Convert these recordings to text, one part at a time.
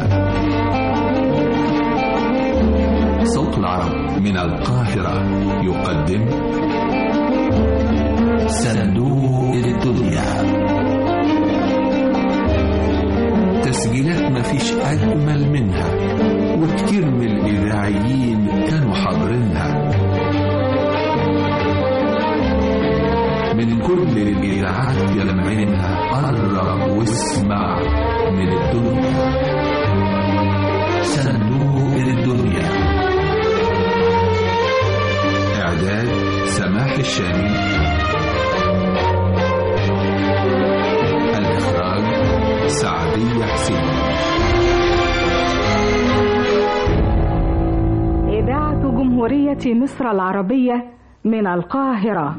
صوت العرب من القاهرة يقدم صندوق الدنيا تسجيلات مفيش أجمل منها وكتير من الإذاعيين كانوا حاضرينها من كل الإذاعات يلمعينها قرب واسمع من الدنيا صندوق الدنيا إعداد سماح الشامي الإخراج سعدية حسين إذاعة جمهورية مصر العربية من القاهرة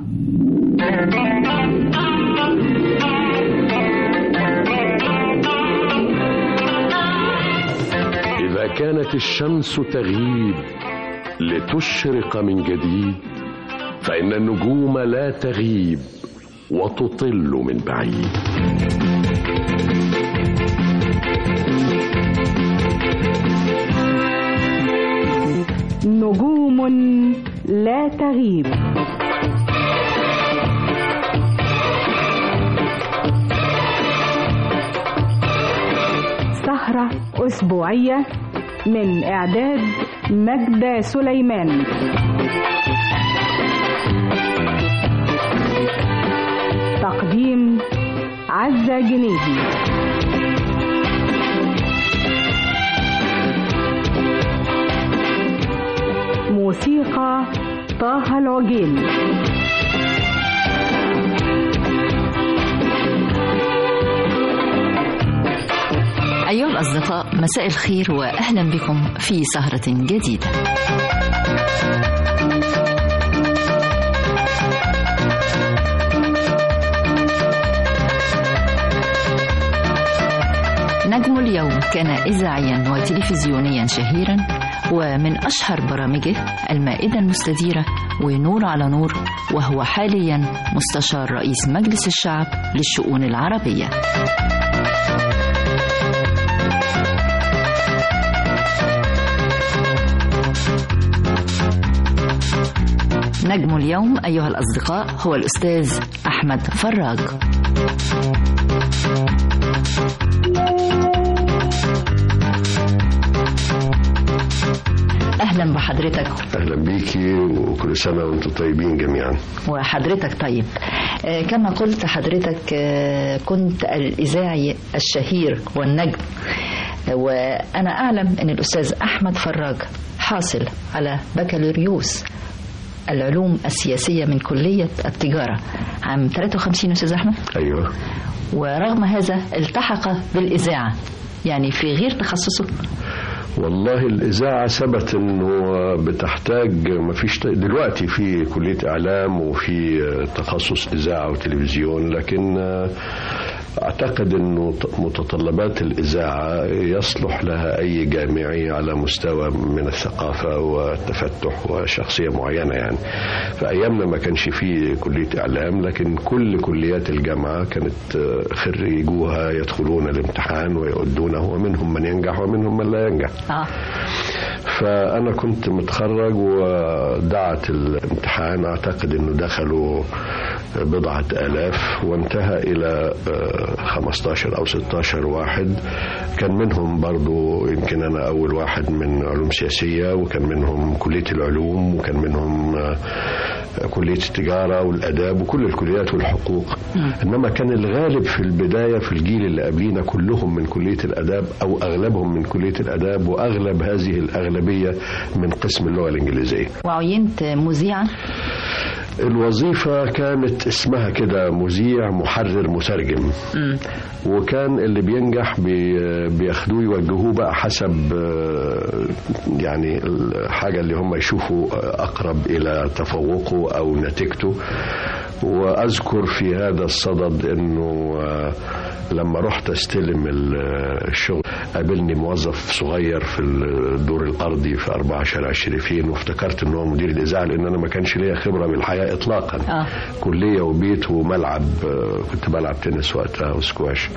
إذا كانت الشمس تغيب لتشرق من جديد فإن النجوم لا تغيب وتطل من بعيد نجوم لا تغيب سهرة أسبوعية من إعداد مجدة سليمان تقديم عزة جنيدي موسيقى طه العجيل أيها الأصدقاء مساء الخير وأهلا بكم في سهرة جديدة نجم اليوم كان إذاعيا وتلفزيونيا شهيرا ومن أشهر برامجه المائدة المستديرة ونور على نور وهو حاليا مستشار رئيس مجلس الشعب للشؤون العربية نجم اليوم أيها الأصدقاء هو الأستاذ أحمد فراج أهلا بحضرتك أهلا بيكي وكل سنة وأنتم طيبين جميعا وحضرتك طيب آه، كما قلت حضرتك آه، كنت الإذاعي الشهير والنجم آه، وأنا أعلم أن الأستاذ أحمد فراج حاصل على بكالوريوس العلوم السياسية من كلية التجارة عام 53 أستاذ أحمد أيوه ورغم هذا التحق بالإذاعة يعني في غير تخصصه والله الإذاعة ثبت إنه بتحتاج ما فيش دلوقتي في كلية إعلام وفي تخصص إذاعة وتلفزيون لكن أعتقد أنه متطلبات الإذاعة يصلح لها أي جامعي على مستوى من الثقافة والتفتح وشخصية معينة يعني في أيامنا ما كانش فيه كلية إعلام لكن كل كليات الجامعة كانت خريجوها يدخلون الامتحان ويؤدونه ومنهم من ينجح ومنهم من لا ينجح آه. فأنا كنت متخرج ودعت الامتحان أعتقد أنه دخلوا بضعة آلاف وانتهى إلى 15 أو 16 واحد كان منهم برضو يمكن أنا أول واحد من علوم سياسية وكان منهم كلية العلوم وكان منهم كلية التجارة والأداب وكل الكليات والحقوق إنما كان الغالب في البداية في الجيل اللي قبلينا كلهم من كلية الأداب أو أغلبهم من كلية الأداب وأغلب هذه الأغلبية من قسم اللغة الإنجليزية وعينت مذيعا الوظيفة كانت اسمها كده مذيع محرر مترجم مم. وكان اللي بينجح بي- بياخدوه يوجهوه بقى حسب آه، يعني الحاجة اللي هم يشوفوا أقرب إلى تفوقه أو نتيجته واذكر في هذا الصدد انه آه، لما رحت استلم ال- الشغل قابلني موظف صغير في الدور الارضي في 4 شارع الشريفين وافتكرت ان هو مدير الاذاعه لان انا ما كانش ليا خبره بالحياه اطلاقا آه. كليه وبيت وملعب آه، كنت بلعب تنس وقتها وسكواش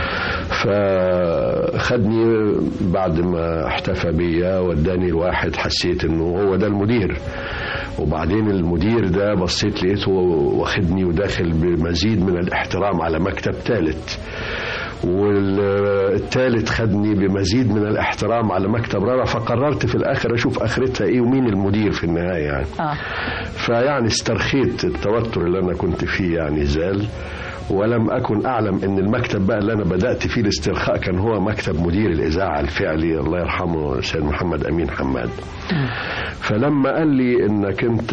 فخدني بعد ما احتفى بيا وداني الواحد حسيت انه هو ده المدير وبعدين المدير ده بصيت لقيته واخدني وداخل بمزيد من الاحترام على مكتب ثالث والثالث خدني بمزيد من الاحترام على مكتب رابع فقررت في الاخر اشوف اخرتها ايه ومين المدير في النهايه يعني اه فيعني استرخيت التوتر اللي انا كنت فيه يعني زال ولم اكن اعلم ان المكتب بقى اللي انا بدات فيه الاسترخاء كان هو مكتب مدير الاذاعه الفعلي الله يرحمه سيد محمد امين حماد فلما قال لي انك انت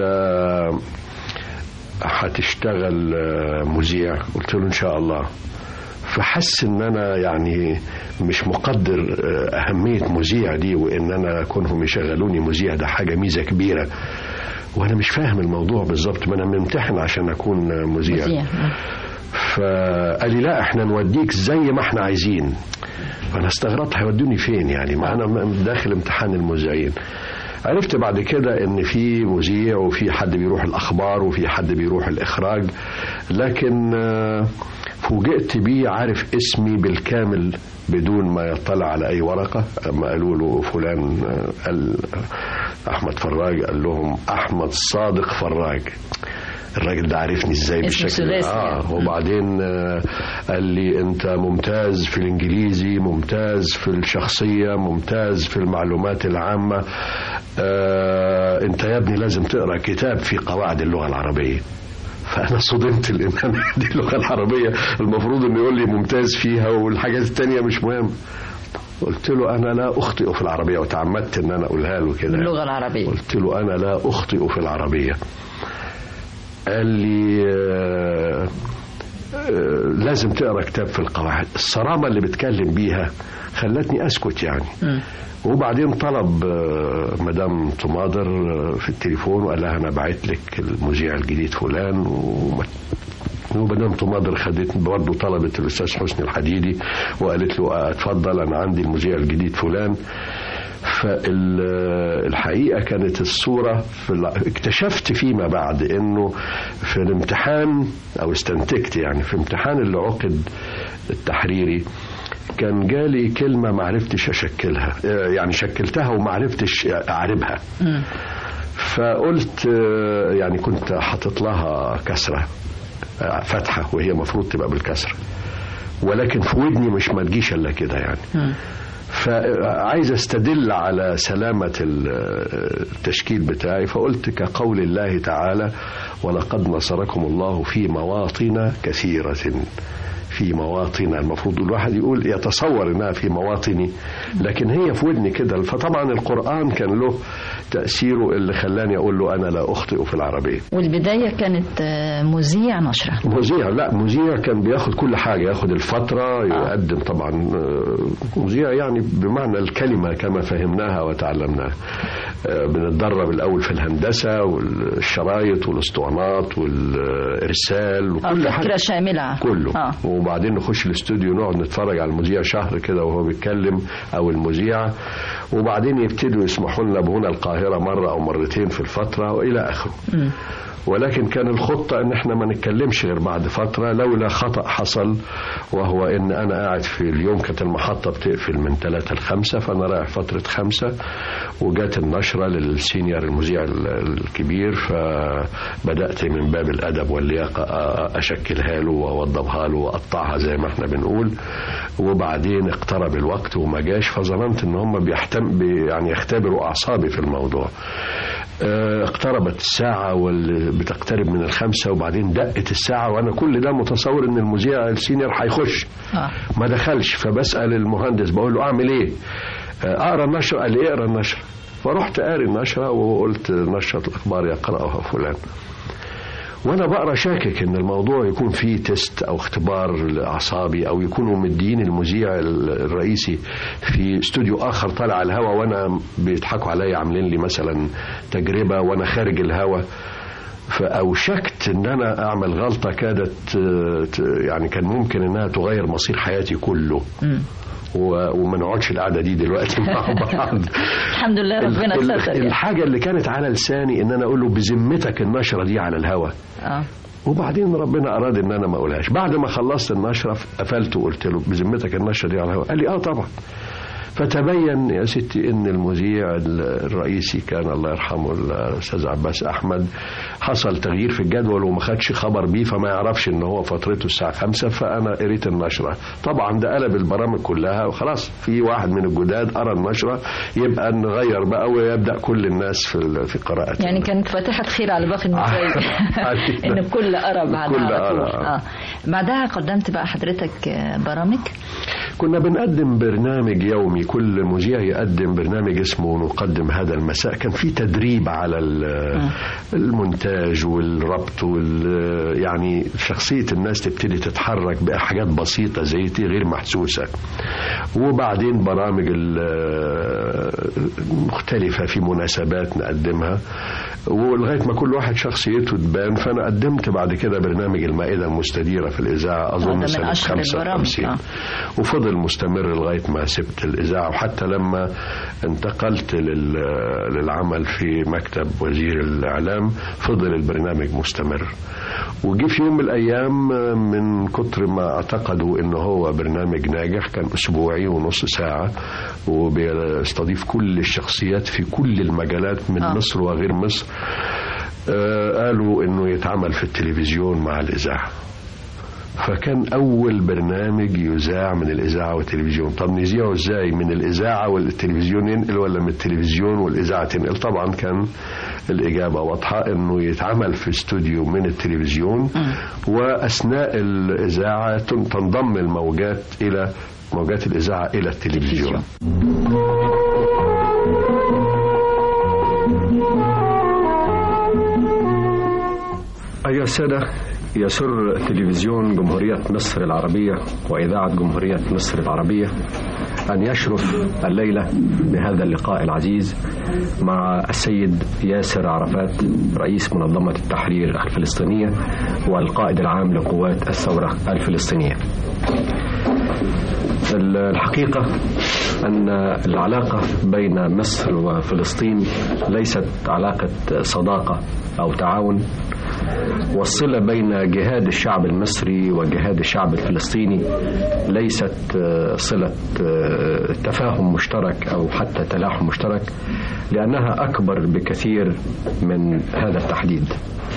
هتشتغل آه، مذيع قلت له ان شاء الله فحس ان انا يعني مش مقدر آه، اهميه مذيع دي وان انا كونهم يشغلوني مذيع ده حاجه ميزه كبيره وانا مش فاهم الموضوع بالظبط ما انا ممتحن عشان اكون آه، مذيع مذيع. فقال لي لا احنا نوديك زي ما احنا عايزين فانا استغربت هيودوني فين يعني ما انا داخل امتحان المذيعين عرفت بعد كده ان في مذيع وفي حد بيروح الاخبار وفي حد بيروح الاخراج لكن آه، فوجئت بيه عارف اسمي بالكامل بدون ما يطلع على اي ورقه اما قالوا له فلان آه، قال احمد فراج قال لهم احمد صادق فراج الراجل ده عارفني ازاي اسمه بالشكل ده ثلاثي يعني. اه وبعدين آه، قال لي انت ممتاز في الانجليزي ممتاز في الشخصيه ممتاز في المعلومات العامه آه انت يا ابني لازم تقرا كتاب في قواعد اللغه العربيه فانا صدمت لان انا دي اللغه العربيه المفروض انه يقول لي ممتاز فيها والحاجات التانية مش مهم قلت له انا لا اخطئ في العربيه وتعمدت ان انا اقولها له كده اللغه العربيه قلت له انا لا اخطئ في العربيه قال لي آه، آه، لازم تقرا كتاب في القواعد الصرامه اللي بتكلم بيها خلتني اسكت يعني مم. وبعدين طلب آه، مدام طماطر آه، في التليفون وقال لها انا بعت لك المذيع الجديد فلان وما ومدام طماطر خدت برضه طلبت الاستاذ حسني الحديدي وقالت له آه، اتفضل انا عندي المذيع الجديد فلان فالحقيقه كانت الصوره في ال- اكتشفت فيما بعد انه في الامتحان او استنتجت يعني في امتحان اللي عقد التحريري كان جالي كلمه ما عرفتش اشكلها آه، يعني شكلتها وما عرفتش اعربها مم. فقلت آه، يعني كنت حاطط لها كسره آه، فتحه وهي المفروض تبقى بالكسره ولكن في ودني مش ما تجيش الا كده يعني مم. فعايز استدل على سلامة ال- التشكيل بتاعي فقلت كقول الله تعالى ولقد نصركم الله في مواطن كثيرة في مواطن المفروض الواحد يقول يتصور انها في مواطني لكن هي في ودني كده فطبعا القرآن كان له تأثيره اللي خلاني اقول له انا لا اخطئ في العربية والبدايه كانت آه، مذيع نشره مذيع لا مذيع كان بياخد كل حاجة ياخد الفترة يقدم طبعا آه، مذيع يعني بمعنى الكلمة كما فهمناها وتعلمناها آه، بنتدرب الأول في الهندسة والشرايط والاسطوانات والإرسال آه، وكل فكره حاجة شامله كله اه وبعدين نخش الاستوديو نقعد نتفرج على المذيع شهر كده وهو بيتكلم او المذيعه وبعدين يبتدوا يسمحوا لنا بهنا القاهره مره او مرتين في الفتره والى اخره مم. ولكن كان الخطة ان احنا ما نتكلمش غير بعد فترة لولا خطأ حصل وهو ان انا قاعد في اليوم كانت المحطة بتقفل من ثلاثة لخمسة فانا رايح فترة خمسة وجات النشرة للسينيور المذيع ال- الكبير فبدأت من باب الادب واللياقة أ- اشكلها له واوضبها له واقطعها زي ما احنا بنقول وبعدين اقترب الوقت وما جاش فظننت ان هم بيحتم بي- يعني يختبروا اعصابي في الموضوع آه، اقتربت الساعة واللي بتقترب من الخمسة وبعدين دقت الساعة وأنا كل ده متصور إن المذيع السينيور هيخش اه ما دخلش فبسأل المهندس بقول له أعمل إيه؟ آه، أقرأ النشرة قال لي اقرأ النشرة فرحت قاري النشرة وقلت نشرة الأخبار يقرأها فلان وانا بقرا شاكك ان الموضوع يكون فيه تيست او اختبار اعصابي او يكونوا مديين المذيع الرئيسي في استوديو اخر طالع على الهوا وانا بيضحكوا عليا عاملين لي مثلا تجربه وانا خارج الهوا فأوشكت إن أنا أعمل غلطة كادت آه، ت- يعني كان ممكن إنها تغير مصير حياتي كله و- وما نقعدش القعدة دي دلوقتي مع بعض الحمد لله ربنا ال- ستر يعني. الحاجة اللي كانت على لساني إن أنا أقول له بذمتك النشرة دي على الهوا اه وبعدين ربنا اراد ان انا ما اقولهاش بعد ما خلصت النشره قفلت وقلت له بذمتك النشره دي على الهواء قال لي اه طبعا فتبين يا ستي ان المذيع الرئيسي كان الله يرحمه الاستاذ عباس احمد حصل تغيير في الجدول وما خدش خبر بيه فما يعرفش ان هو فترته الساعه 5 فانا قريت النشره طبعا ده قلب البرامج كلها وخلاص في واحد من الجداد قرا النشره يبقى نغير بقى ويبدا كل الناس في ال- في قراءه يعني كانت فاتحة خير على باقي المسائل علينا. ان الكل قرا بعدها الكل على طول. قرا. اه بعدها قدمت بقى حضرتك آه، برامج كنا بنقدم برنامج يومي كل مذيع يقدم برنامج اسمه نقدم هذا المساء كان في تدريب على ال- المونتاج والربط وال يعني شخصية الناس تبتدي تتحرك بحاجات بسيطة زي دي غير محسوسة وبعدين برامج ال- مختلفة في مناسبات نقدمها ولغاية ما كل واحد شخصيته تبان فأنا قدمت بعد كده برنامج المائدة المستديرة في الإذاعة ده أظن من سنة أشهر البرامج، 55 آه. وفضل مستمر لغاية ما سبت الإذاعة وحتى لما انتقلت لل- للعمل في مكتب وزير الإعلام فضل البرنامج مستمر وجي في يوم من الأيام من كتر ما اعتقدوا إن هو برنامج ناجح كان أسبوعي ونص ساعة وبيستضيف كل الشخصيات في كل المجالات من آه. مصر وغير مصر آه، قالوا إنه يتعمل في التلفزيون مع الإذاعة فكان أول برنامج يذاع من الإذاعة والتلفزيون طب نذيعه إزاي من الإذاعة والتلفزيون ينقل ولا من التلفزيون والإذاعة تنقل طبعا كان الإجابة واضحة إنه يتعمل في استوديو من التلفزيون وأثناء الإذاعة تن- تنضم الموجات إلى موجات الإذاعة إلى التلفزيون أيها السادة يسر تلفزيون جمهورية مصر العربية وإذاعة جمهورية مصر العربية أن يشرف الليلة بهذا اللقاء العزيز مع السيد ياسر عرفات رئيس منظمة التحرير الفلسطينية والقائد العام لقوات الثورة الفلسطينية الحقيقة أن العلاقة بين مصر وفلسطين ليست علاقة صداقة أو تعاون والصلة بين جهاد الشعب المصري وجهاد الشعب الفلسطيني ليست آه، صلة آه، تفاهم مشترك أو حتى تلاحم مشترك لأنها أكبر بكثير من هذا التحديد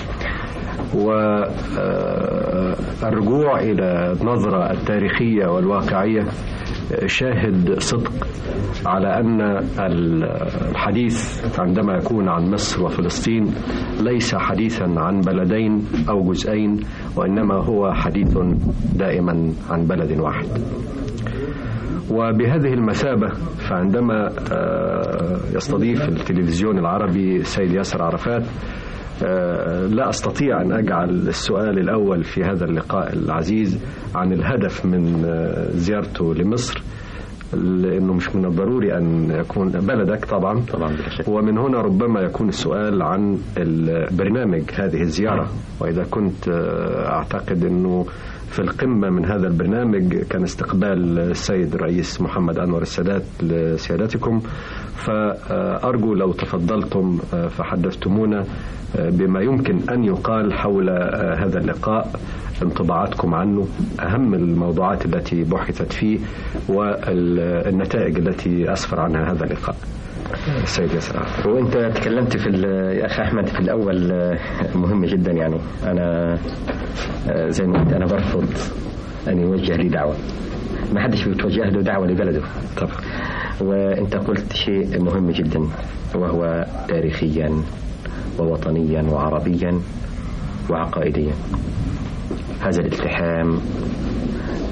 والرجوع إلى النظرة التاريخية والواقعية شاهد صدق على أن الحديث عندما يكون عن مصر وفلسطين ليس حديثا عن بلدين أو جزئين وإنما هو حديث دائما عن بلد واحد وبهذه المثابة فعندما آه، يستضيف التلفزيون العربي السيد ياسر عرفات آه، لا أستطيع أن أجعل السؤال الأول في هذا اللقاء العزيز عن الهدف من آه، زيارته لمصر لأنه مش من الضروري أن يكون بلدك طبعا طبعا بلا شك ومن هنا ربما يكون السؤال عن البرنامج هذه الزيارة وإذا كنت آه، أعتقد أنه في القمة من هذا البرنامج كان استقبال السيد الرئيس محمد أنور السادات لسيادتكم فأرجو لو تفضلتم آه، فحدثتمونا آه، بما يمكن أن يقال حول آه، هذا اللقاء انطباعاتكم عنه أهم الموضوعات التي بحثت فيه والنتائج التي أسفر عنها هذا اللقاء السيد ياسر عرفات. وانت تكلمت في ال- يا اخي احمد في الاول آه، مهم جدا يعني انا آه، زي ما قلت انا برفض ان يوجه لي دعوه ما حدش بيتوجه له دعوه لبلده طبعا وانت قلت شيء مهم جدا وهو تاريخيا ووطنيا وعربيا وعقائديا هذا الالتحام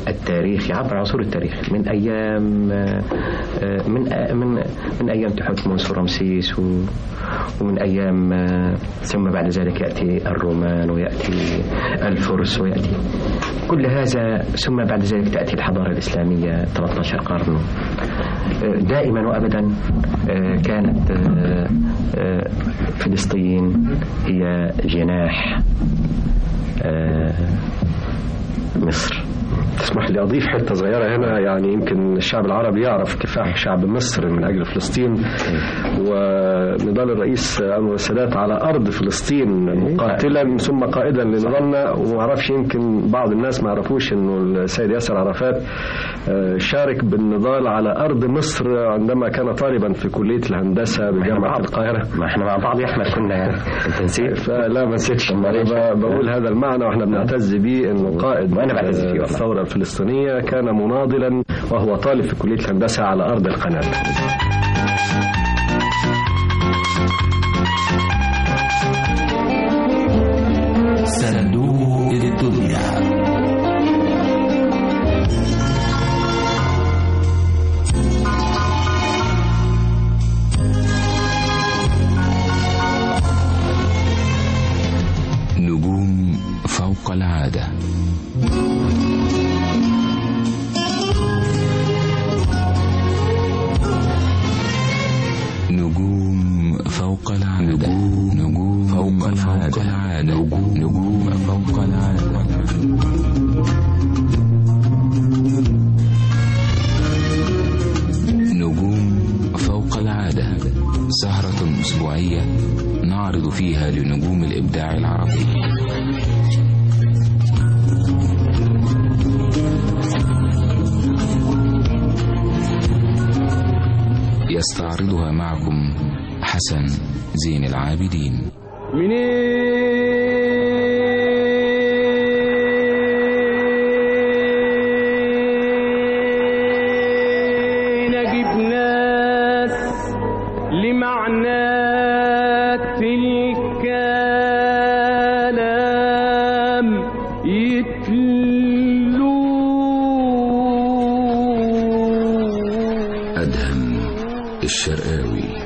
التاريخ يعبر عصور التاريخ من ايام آه، آه، من آه، من من ايام تحتمس ورمسيس و- ومن ايام آه، ثم بعد ذلك ياتي الرومان وياتي الفرس وياتي كل هذا ثم بعد ذلك تاتي الحضاره الاسلاميه 13 قرن آه، دائما وابدا آه، كانت آه، آه، فلسطين هي جناح آه، مصر تسمح لي أضيف حتة صغيرة هنا يعني يمكن الشعب العربي يعرف كفاح شعب مصر من أجل فلسطين ونضال الرئيس أنور السادات على أرض فلسطين مقاتلا ثم قائدا لنضالنا وما اعرفش يمكن بعض الناس ما يعرفوش إنه السيد ياسر عرفات آه، شارك بالنضال على أرض مصر عندما كان طالبا في كلية الهندسة بجامعة القاهرة ما احنا مع بعض يا احمد كنا انت نسيت فلا ما نسيتش انا ب- بقول هذا المعنى واحنا بنعتز بيه انه قائد وأنا بعتز فيه والله. الثوره الفلسطينيه كان مناضلا وهو طالب في كليه الهندسه على ارض القناه صندوق الدنيا نجوم فوق العادة نجوم فوق العادة نجوم فوق العادة نجوم نجوم فوق العادة نجوم فوق العادة سهرة أسبوعية نعرض فيها لنجوم الإبداع العربي يستعرضها معكم حسن زين العابدين منين اجيب ناس لمعنات الكلام يتلو أدهم الشرقاوي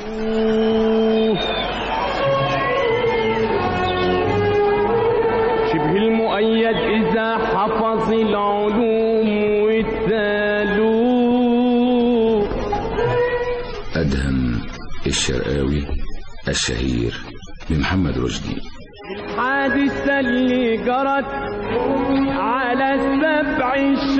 شبه المؤيد إذا حفظ العلوم والتالو أدهم الشرقاوي الشهير بمحمد رشدي الحادثة اللي جرت على السبع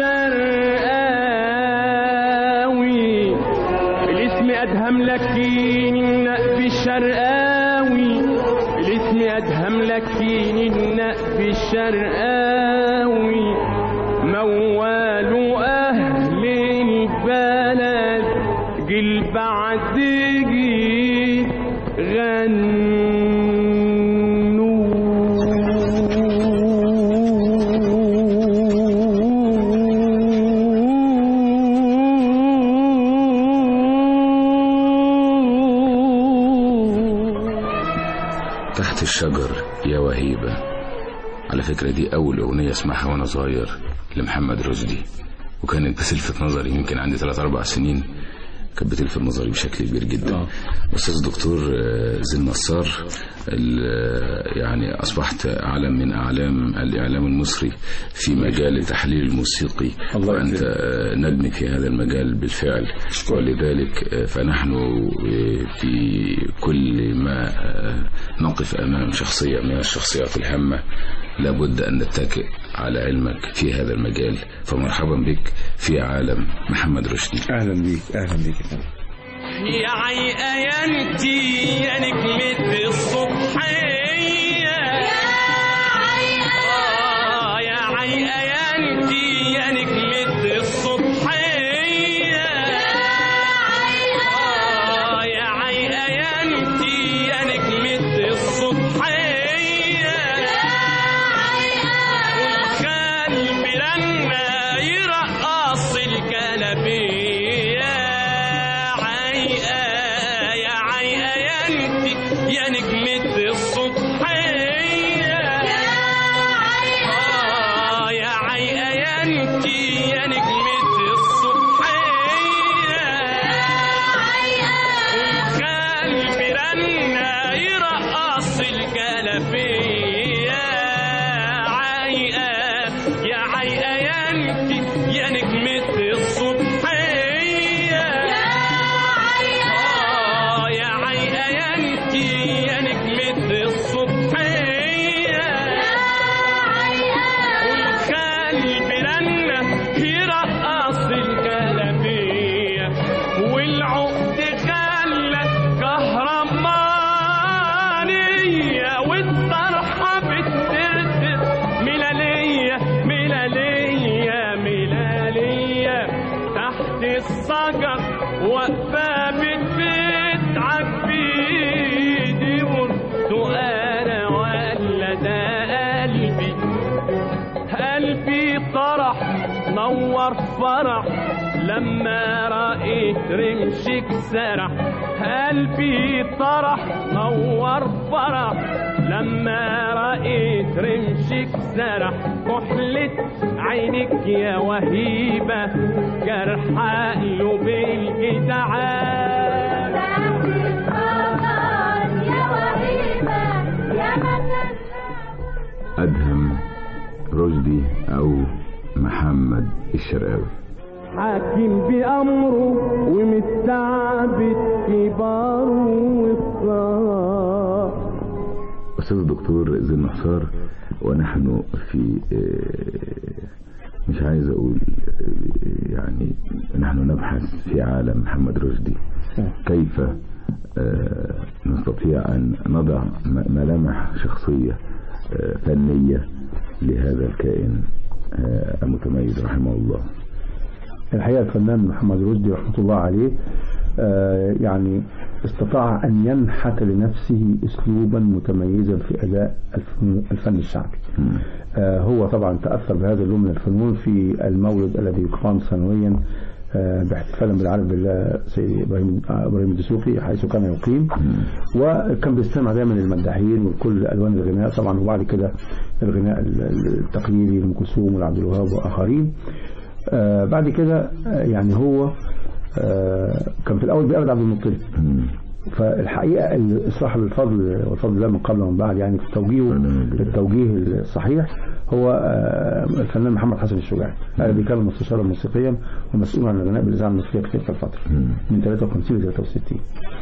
الشرقاوي الاسم أدهم لكين النقب الشرقاوي الاسم أدهم لكين النقب الشرقاوي موال أهل البلد جيل بعد جيل غنوا تحت الشجر يا وهيبة على فكرة دي أول أغنية اسمعها وأنا صغير لمحمد رشدي وكانت بتلفت نظري يمكن عندي ثلاث أربع سنين كانت بتلفت نظري بشكل كبير جدا أستاذ الدكتور آه، زين نصار ال- يعني أصبحت علم من أعلام الإعلام المصري في مجال التحليل الموسيقي الله وأنت يكرمك. آه، نجم في هذا المجال بالفعل ولذلك آه، فنحن آه، في كل ما آه، نقف أمام شخصية من الشخصيات الهامة لابد أن نتكئ على علمك في هذا المجال فمرحبا بك في عالم محمد رشدي اهلا بيك اهلا بيك يا فندم. يا عيقة يا انتي يا نجمة الصبحية آه، يا عيقة يا انتي يا نجمة الصبحية آه، يا عيقة يا انتي يا نجمة الصبحية والخال بلنا يرقص الجلبية عيقة يا عيقة يا انتي يا نجمة الصبحية ثابت بيدعك بيدي قلت انا ولا ده قلبي قلبي طرح نور فرح لما رأيت رمشك سرح قلبي طرح نور فرح لما رأيت رمشك سرح كحلة عينك يا وهيبة جرح قلب الجدعان أدهم رشدي أو محمد الشرقاوي حاكم بأمره ومستعبد كباره والصغار أستاذ الدكتور زين محصار ونحن في آه، مش عايز أقول آه، يعني نحن نبحث في عالم محمد رشدي كيف آه، نستطيع أن نضع م- ملامح شخصية آه، فنية لهذا الكائن آه، المتميز رحمه الله الحقيقة الفنان محمد رشدي رحمة الله عليه آه، يعني استطاع أن ينحت لنفسه أسلوبا متميزا في أداء الفن, الفن الشعبي آه، هو طبعا تأثر بهذا اللون من الفنون في المولد الذي يقام سنويا آه، باحتفالا بالعرض بالله سيد إبراهيم آه، إبراهيم الدسوقي حيث كان يقيم وكان بيستمع دايما للمداحين وكل ألوان الغناء طبعا وبعد كده الغناء التقليدي لأم كلثوم ولعبد الوهاب وآخرين آه بعد كده آه يعني هو آه كان في الأول بيقعد عبد المطلب فالحقيقة اللي صاحب الفضل والفضل ده من قبل ومن بعد يعني في توجيهه التوجيه الصحيح هو آه الفنان محمد حسن الشجاعي الذي كان مستشارا موسيقيا ومسؤول عن الغناء بالإذاعة المصرية في تلك الفترة من 53 ل 63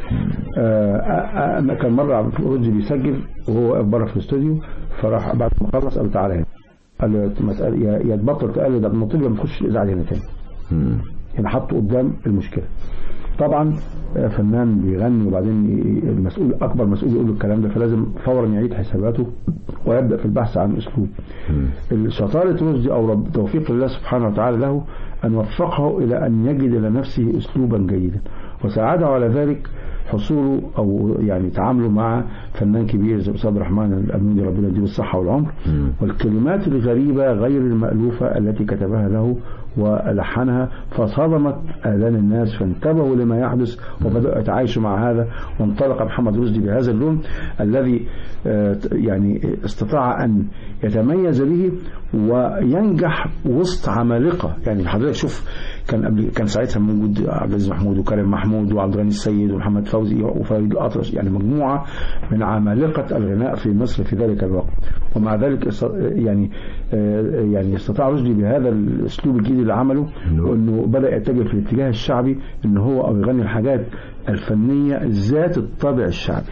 آه آه آه كان مرة عبد الرشدي بيسجل وهو واقف بره في الاستوديو فراح بعد ما خلص قال له تعالى هنا قال له مسألة يا يا تبطل تقلد عبد المطلب يا ما تخش الإذاعة هنا تاني يعني حطه قدام المشكلة طبعا آه، فنان بيغني وبعدين ي- المسؤول اكبر مسؤول يقول له الكلام ده فلازم فورا يعيد حساباته ويبدا في البحث عن اسلوب شطاره رشدي او رب توفيق الله سبحانه وتعالى له ان وفقه الى ان يجد لنفسه اسلوبا جيدا وساعده على ذلك حصوله او يعني تعامله مع فنان كبير زي استاذ الرحمن الاميني ربنا يديله الصحه والعمر والكلمات الغريبه غير المالوفه التي كتبها له ولحنها فصدمت اذان الناس فانتبهوا لما يحدث وبداوا يتعايشوا مع هذا وانطلق محمد رشدي بهذا اللون الذي آه، يعني استطاع ان يتميز به وينجح وسط عمالقه يعني حضرتك شوف كان قبل كان ساعتها موجود عبد العزيز محمود وكريم محمود وعبد الغني السيد ومحمد فوزي وفريد الاطرش يعني مجموعه من عمالقه الغناء في مصر في ذلك الوقت ومع ذلك است- يعني آه، يعني استطاع رشدي بهذا الاسلوب الجديد اللي عمله انه بدا يتجه في الاتجاه الشعبي ان هو او يغني الحاجات الفنيه ذات الطابع الشعبي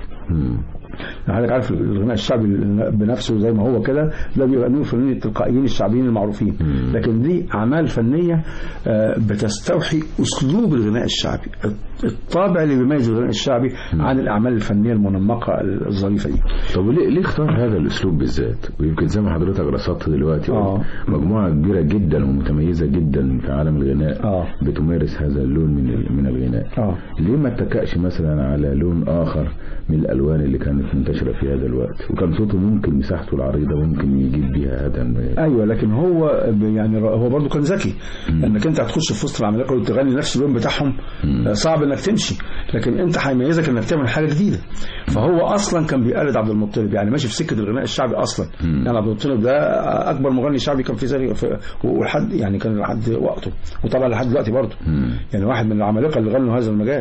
يعني حضرتك عارف الغناء الشعبي بنفسه زي ما هو كده ده بيغنوه الفنانين التلقائيين الشعبيين المعروفين لكن دي اعمال فنيه آه، بتستوحي اسلوب الغناء الشعبي الطابع اللي بيميز الغناء الشعبي عن الاعمال الفنيه المنمقه الظريفه دي طب ليه ليه اختار هذا الاسلوب بالذات ويمكن زي ما حضرتك رصدت دلوقتي آه. قلت مجموعه كبيره جدا ومتميزه جدا في عالم الغناء آه. بتمارس هذا اللون من ال- من الغناء اه ليه ما اتكأش مثلا على لون اخر من الالوان اللي كانت منتشره في هذا الوقت وكان صوته ممكن مساحته العريضه ممكن يجيب بيها هذا الم- ايوه لكن هو ب- يعني ر- هو برضه كان ذكي انك انت هتخش في وسط العمالقه وتغني نفس اللون بتاعهم آه، صعب انك تمشي لكن انت هيميزك انك تعمل حاجه جديده فهو اصلا كان بيقلد عبد المطلب يعني ماشي في سكه الغناء الشعبي اصلا يعني عبد المطلب ده اكبر مغني شعبي كان في ذلك في- ولحد يعني كان لحد وقته وطبعا لحد دلوقتي برضه يعني واحد من العمالقه اللي غنوا هذا المجال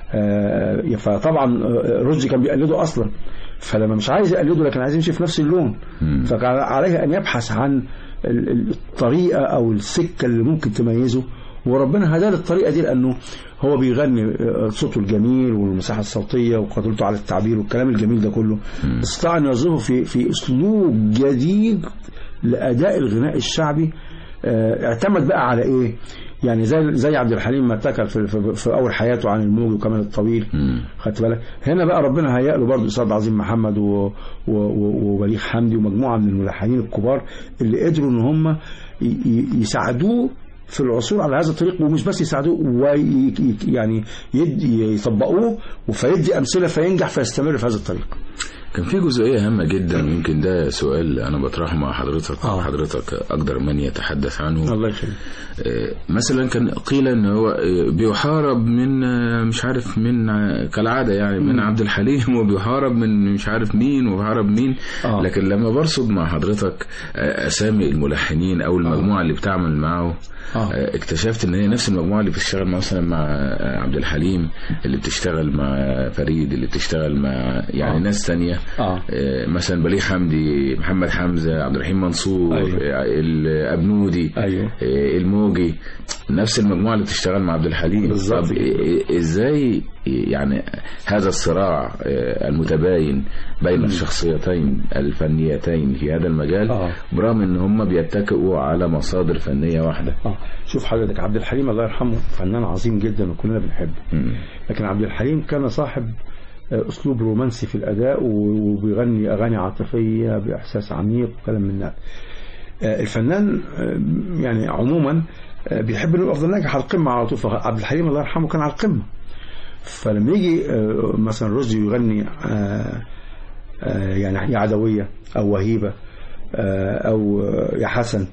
آه، فطبعا آه، رشدي كان بيقلده اصلا فلما مش عايز يقلده لكن عايز يمشي في نفس اللون فكان عليه ان يبحث عن ال- ال- الطريقه او السكه اللي ممكن تميزه وربنا هداه للطريقه دي لانه هو بيغني آه، صوته الجميل والمساحه الصوتيه وقدرته على التعبير والكلام الجميل ده كله استطاع ان يوظفه في في اسلوب جديد لاداء الغناء الشعبي آه، اعتمد بقى على ايه يعني زي زي عبد الحليم ما اتكل في, في, في اول حياته عن الموج وكمان الطويل خدت بالك هنا بقى ربنا هيأ له برضه استاذ عظيم محمد و- و- و- وبليغ حمدي ومجموعه من الملحنين الكبار اللي قدروا ان هم ي- ي- يساعدوه في العثور على هذا الطريق ومش بس يساعدوه وي يعني يدي يطبقوه فيدي امثله فينجح فيستمر في هذا الطريق كان في جزئية هامة جدا يمكن ده سؤال أنا بطرحه مع حضرتك آه. حضرتك أقدر من يتحدث عنه الله يخليك آه، مثلا كان قيل ان هو آه، بيحارب من آه، مش عارف من آه، كالعاده يعني من عبد الحليم وبيحارب من مش عارف مين وبيحارب مين آه. لكن لما برصد مع حضرتك آه، اسامي الملحنين او المجموعه اللي بتعمل معه آه. آه، اكتشفت ان هي نفس المجموعه اللي بتشتغل مثلا مع آه، عبد الحليم اللي بتشتغل مع فريد اللي بتشتغل مع يعني آه. ناس تانية آه. آه، مثلا بليغ حمدي محمد حمزه عبد الرحيم منصور أيوة. آه، الابنودي أيوة. آه، الموجي نفس المجموعه اللي بتشتغل مع عبد الحليم بالظبط. طب إيه- إيه- ازاي يعني هذا الصراع آه، المتباين بين الشخصيتين الفنيتين في هذا المجال آه. برغم ان هم بيتكئوا على مصادر فنيه واحده اه شوف حضرتك عبد الحليم الله يرحمه فنان عظيم جدا وكلنا بنحبه مم. لكن عبد الحليم كان صاحب آه، اسلوب رومانسي في الاداء و- وبيغني اغاني عاطفيه باحساس عميق وكلام من ده آه، الفنان آه، يعني عموما آه، بيحب انه يفضل ناجح على القمه على طول فعبد الحليم الله يرحمه كان على القمه فلما يجي آه، مثلا رشدي يغني آه، آه، يعني يا عدويه او وهيبه آه، او آه، يا حسن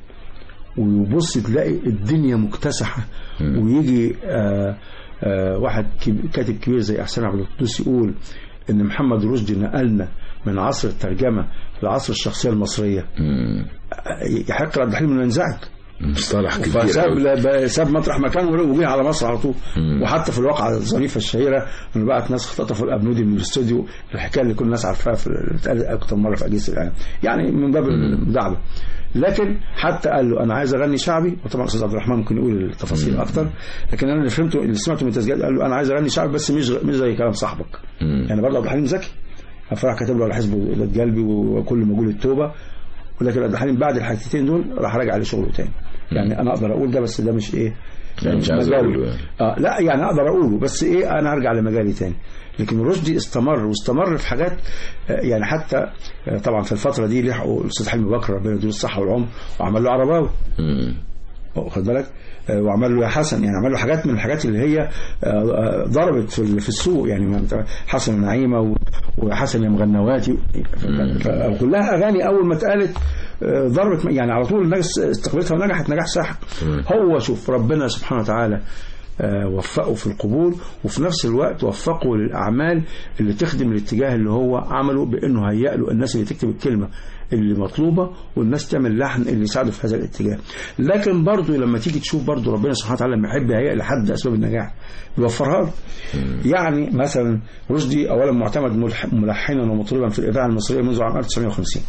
ويبص تلاقي الدنيا مكتسحة ويجي آه آه واحد كب- كاتب كبير زي إحسان عبد القدوس يقول إن محمد رشدي نقلنا من عصر الترجمة لعصر الشخصية المصرية مم. آه، يحق عبد الحليم إنه ينزعج مصطلح كبير فساب أوي. لا- ساب مطرح مكانه وجه على مصر على طول مم. وحتى في الواقعة الظريفة الشهيرة انه بعت ناس اختطفوا الابنودي من الاستوديو الحكايه اللي كل الناس عارفاها في اتقالت اكتر مره في اجهزه الاعلام يعني من باب الدعوه لكن حتى قال له انا عايز اغني شعبي وطبعا الاستاذ عبد الرحمن ممكن يقول التفاصيل اكتر لكن انا اللي فهمته اللي سمعته من التسجيلات قال له انا عايز اغني شعبي بس مش مش زي كلام صاحبك مم. يعني برضه عبد الحليم ذكي فراح كاتب له على حزب ولاد قلبي وكل مجهول التوبه ولكن عبد الحليم بعد الحاجتين دول راح راجع لشغله تاني يعني انا اقدر اقول ده بس ده مش ايه لا، مش عايز مجالي. أقوله يعني. اه لا يعني اقدر اقوله بس ايه انا ارجع لمجالي تاني لكن رشدي استمر واستمر في حاجات آه، يعني حتى آه، طبعا في الفتره دي لحقوا الاستاذ حلمي بكر ربنا يديله الصحه والعمر وعمل له عرباوي مم. واخد بالك آه، وعمل له يا حسن يعني عمل له حاجات من الحاجات اللي هي آه، آه، ضربت في ال- في السوق يعني ما أنت- حسن نعيمه و- وحسن يا مغنواتي فكلها اغاني اول ما اتقالت آه، ضربت يعني على طول الناس استقبلتها ونجحت نجاح ساحق هو شوف ربنا سبحانه وتعالى آه، وفقه في القبول وفي نفس الوقت وفقه للأعمال اللي تخدم الاتجاه اللي هو عمله بأنه هيأ له الناس اللي تكتب الكلمة اللي مطلوبة والناس تعمل لحن اللي يساعده في هذا الاتجاه لكن برضه لما تيجي تشوف برضه ربنا سبحانه وتعالى لما يحب يهيئ لحد أسباب النجاح يوفرها له يعني مثلا رشدي أولا معتمد ملح- ملحنا ومطربا في الإذاعة المصرية منذ عام 1950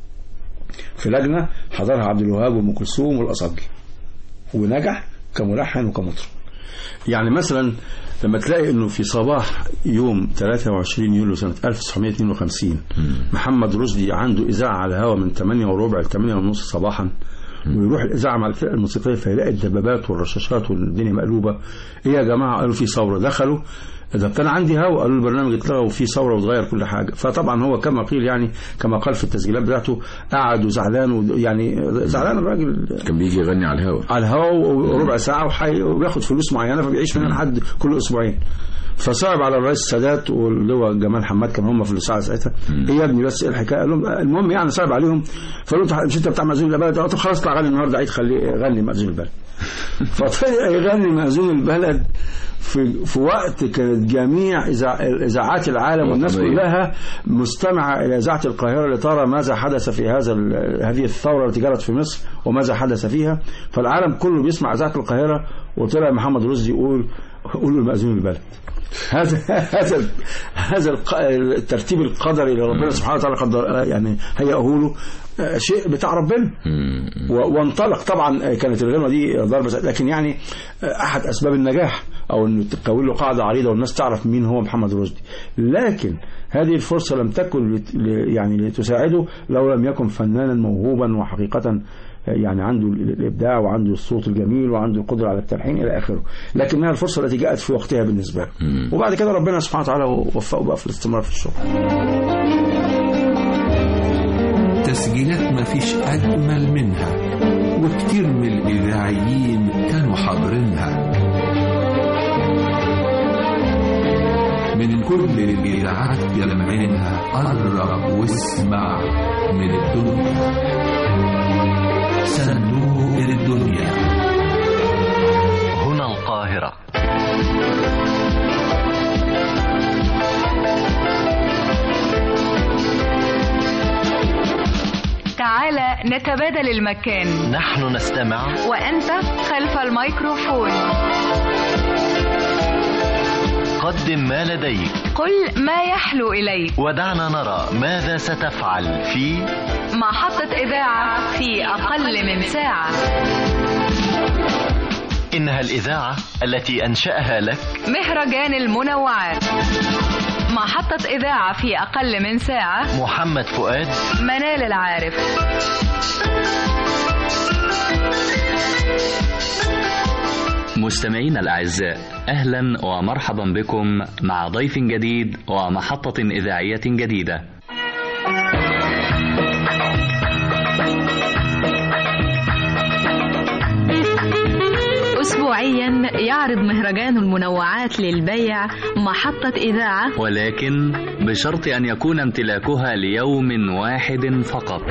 في لجنة حضرها عبد الوهاب وأم كلثوم والأصابجي ونجح كملحن وكمطرب يعني مثلا لما تلاقي انه في صباح يوم 23 يوليو سنة 1952 محمد رشدي عنده إذاعة على الهواء من 8 وربع ل 8 ونص صباحا ويروح الإذاعة مع الفرقة الموسيقية فيلاقي الدبابات والرشاشات والدنيا مقلوبة إيه يا جماعة قالوا في ثورة دخلوا ده كان عندي هوا قالوا البرنامج اتلغى وفي ثوره وتغير كل حاجه فطبعا هو كما قيل يعني كما قال في التسجيلات بتاعته قعد وزعلان و- يعني زعلان الراجل كان بيجي يغني على الهوا على الهواء وربع ساعة وحي- وبياخد فلوس معينة فبيعيش منها لحد كل أسبوعين فصعب على الرئيس السادات واللي هو جمال حماد كان هم في الساعة ساعتها ايه يا ابني بس ايه الحكايه قال لهم المهم يعني صعب عليهم فقالوا له مش انت بتاع مأذون البلد قلت خلاص اطلع غني النهارده عيد خليه غني مأذون البلد فطلع يغني مأذون البلد في في وقت كانت جميع إذاع- اذاعات العالم والناس وطنية. كلها مستمعه الى اذاعه القاهره لترى ماذا حدث في هذا ال- هذه الثوره التي جرت في مصر وماذا حدث فيها فالعالم كله بيسمع اذاعه القاهره وطلع محمد رشدي يقول قولوا المأذون البلد هذا هذا هذا الق- الترتيب القدري اللي ربنا سبحانه وتعالى قدر يعني هيئه له آه، شيء بتاع ربنا مم. و- وانطلق طبعا آه، كانت الغنوه دي ضربه س- لكن يعني آه، احد اسباب النجاح او انه تكون له قاعده عريضه والناس تعرف مين هو محمد رشدي لكن هذه الفرصه لم تكن لت- ل- يعني لتساعده لو لم يكن فنانا موهوبا وحقيقه آه، يعني عنده ال- الابداع وعنده الصوت الجميل وعنده القدره على التلحين الى اخره لكنها الفرصه التي جاءت في وقتها بالنسبه له وبعد كده ربنا سبحانه وتعالى وفقه بقى في الاستمرار في الشغل تسجيلات ما فيش أجمل منها وكتير من الإذاعيين كانوا حاضرينها من كل الإذاعات يلمعينها قرب واسمع من الدنيا صندوق الدنيا هنا القاهرة تعال نتبادل المكان نحن نستمع وأنت خلف الميكروفون قدم ما لديك قل ما يحلو إليك ودعنا نرى ماذا ستفعل في محطة إذاعة في أقل من ساعة إنها الإذاعة التي أنشأها لك مهرجان المنوعات محطة إذاعة في أقل من ساعة محمد فؤاد منال العارف مستمعينا الأعزاء أهلا ومرحبا بكم مع ضيف جديد ومحطة إذاعية جديدة أسبوعيا يعرض مهرجان المنوعات للبيع محطة إذاعة ولكن بشرط أن يكون امتلاكها ليوم واحد فقط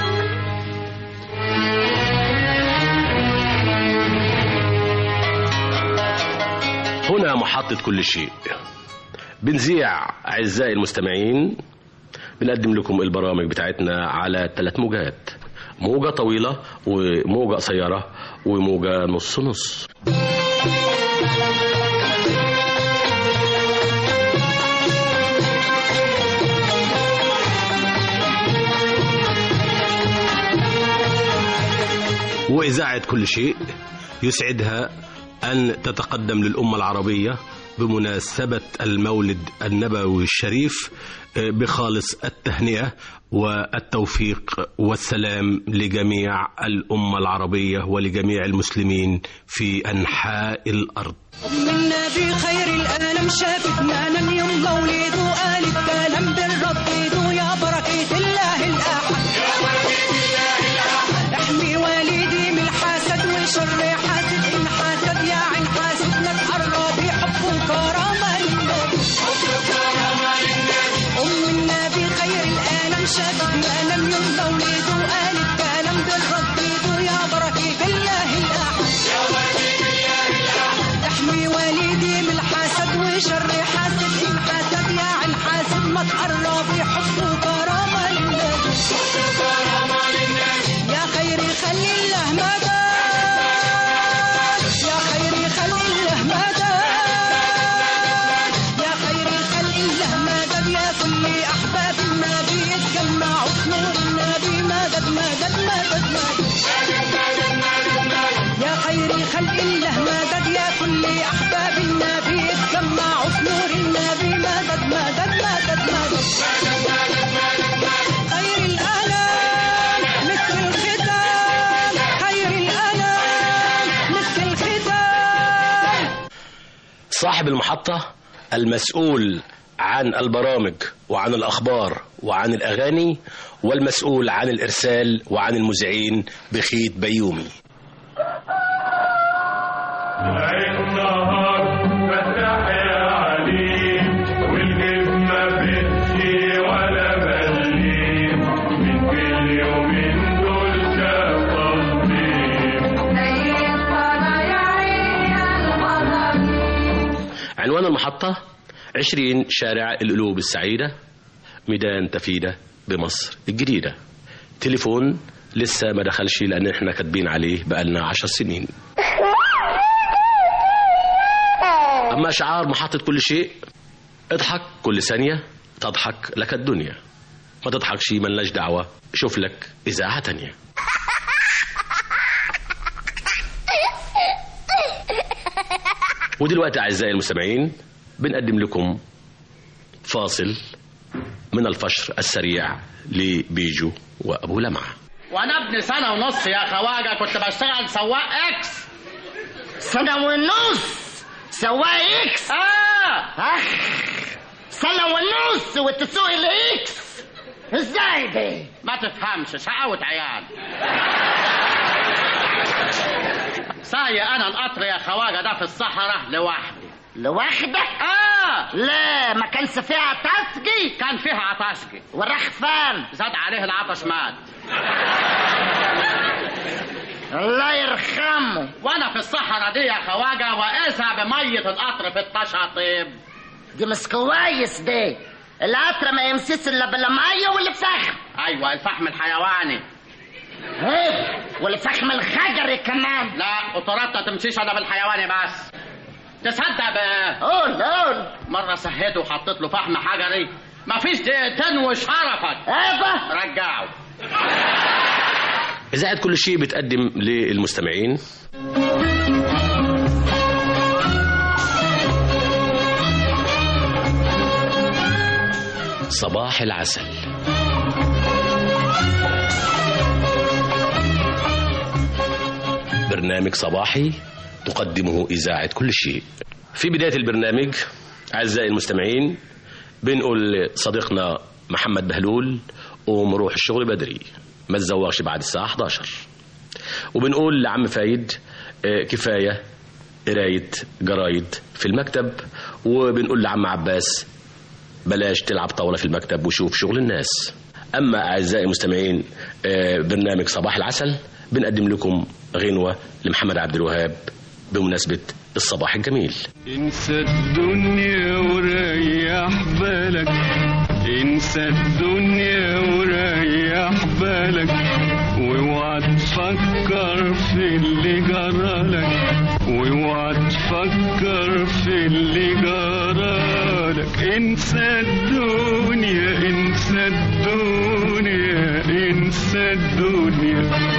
هنا محطة كل شيء بنذيع أعزائي المستمعين بنقدم لكم البرامج بتاعتنا على ثلاث موجات موجة طويلة وموجة قصيرة وموجة نص نص وإذاعة كل شيء يسعدها أن تتقدم للأمة العربية بمناسبة المولد النبوي الشريف بخالص التهنئة والتوفيق والسلام لجميع الأمة العربية ولجميع المسلمين في أنحاء الأرض منا بخير الألم شافت ما لم يوم مولده قال الكلام بالرد يا بركة الله الأحد احمي والدي من الحسد وشر حاسد إن حسد يا عين حاسد ما تقرب حب وكرامة للنبي أم النبي خير الألم شافت ما لم يوم مولده قال الكلام بالرد يا بركة الله الأحد احمي والدي من الحسد وشر حاسد ان حسد يا عن حاسد ما تقرب حب وكرامه للنبي يا خيري خلي الله مدى يا خيري خلي الله مدى يا خيري خلي الله مدد يا كل احباب النبي اتجمعوا في نور النبي مدد مدد مدد مدد يا خيري خلق الله مدد يا كل احباب النبي اتجمعوا في نور النبي مدد مدد مدد مدد خير الالام مثل الختام خير الالام مثل الختام صاحب المحطة المسؤول عن البرامج وعن الأخبار وعن الأغاني والمسؤول عن الإرسال وعن المذيعين بخيت بيومي النهار فتح يا عليم والجيب ما بتشي ولا بليم من كل يومين دول شاف عنوان المحطة 20 شارع القلوب السعيدة ميدان تفيدة بمصر الجديدة تليفون لسه ما دخلش لأن احنا كاتبين عليه بقالنا عشر سنين أما شعار محطة كل شيء اضحك كل ثانية تضحك لك الدنيا ما تضحكش ملناش دعوة شوف لك إذاعة تانية ودلوقتي أعزائي المستمعين بنقدم لكم فاصل من الفشر السريع لبيجو وأبو لمعة وانا ابن سنه ونص يا خواجه كنت بشتغل سواق اكس سنه ونص سواق اكس اه اخ سنه ونص وتسوق الاكس ازاي دي ما تفهمش شقاوة عيال سايق انا القطر يا خواجه ده في الصحراء لوحدي لوحدك؟ اه لا ما كانش فيها عطاسجي كان فيها عطاسجي والرخ فين؟ زاد عليه العطش مات الله يرحمه وانا في الصحراء دي يا خواجه واذا بميه القطر في التشاطيب دي مش كويس دي القطر ما يمسيش الا بالميه والفحم ايوه الفحم الحيواني ايه والفحم الخجري كمان لا قطارات ما تمشيش الا بالحيواني بس تصدق بقى قول قول مره سهيته وحطيت له فحم حجري مفيش دقيقتين وشرفك ايوه رجعه إذاعة كل شيء بتقدم للمستمعين صباح العسل برنامج صباحي تقدمه إذاعة كل شيء في بداية البرنامج أعزائي المستمعين بنقول صديقنا محمد بهلول قوم روح الشغل بدري ما تزوغش بعد الساعة 11 وبنقول لعم فايد آه، كفاية قراية جرايد في المكتب وبنقول لعم عباس بلاش تلعب طاولة في المكتب وشوف شغل الناس أما أعزائي المستمعين آه، برنامج صباح العسل بنقدم لكم غنوة لمحمد عبد الوهاب بمناسبة الصباح الجميل انسى الدنيا وريح بالك انسى الدنيا وريح بالك واوعى تفكر في اللي جرالك واوعى تفكر في اللي جرالك انسى الدنيا انسى الدنيا انسى الدنيا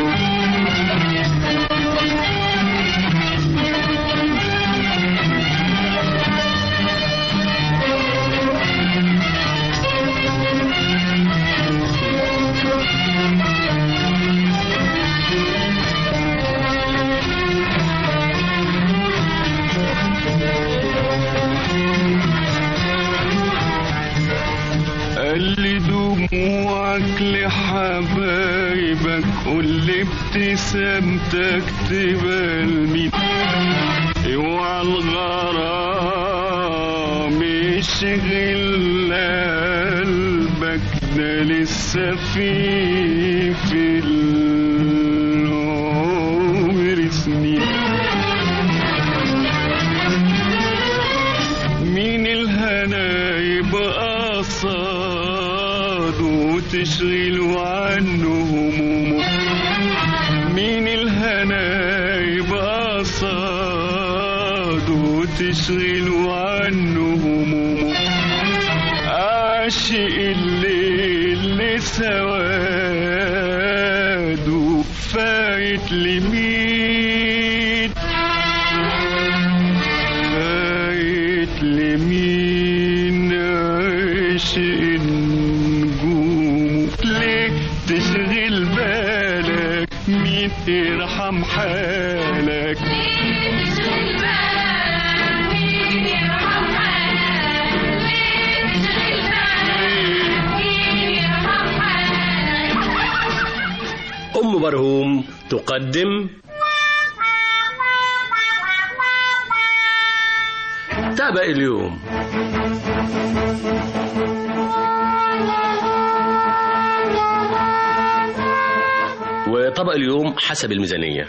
قال لي دموعك لحبايبك قول لي ابتسامتك تبان مين اوعى الغرام يشغل قلبك ده لسه في في العمر سنين مين الهنا يبقى صاد وتشغل عنه همومه مين الهنا يبقى صاد وتشغل عنه همومه عاشق الليل لسواد وفايت لمين فايت لمين عاشق النجوم ليه تشغل بالك مين يرحم حالك أم برهوم تقدم تابع اليوم وطبق اليوم حسب الميزانية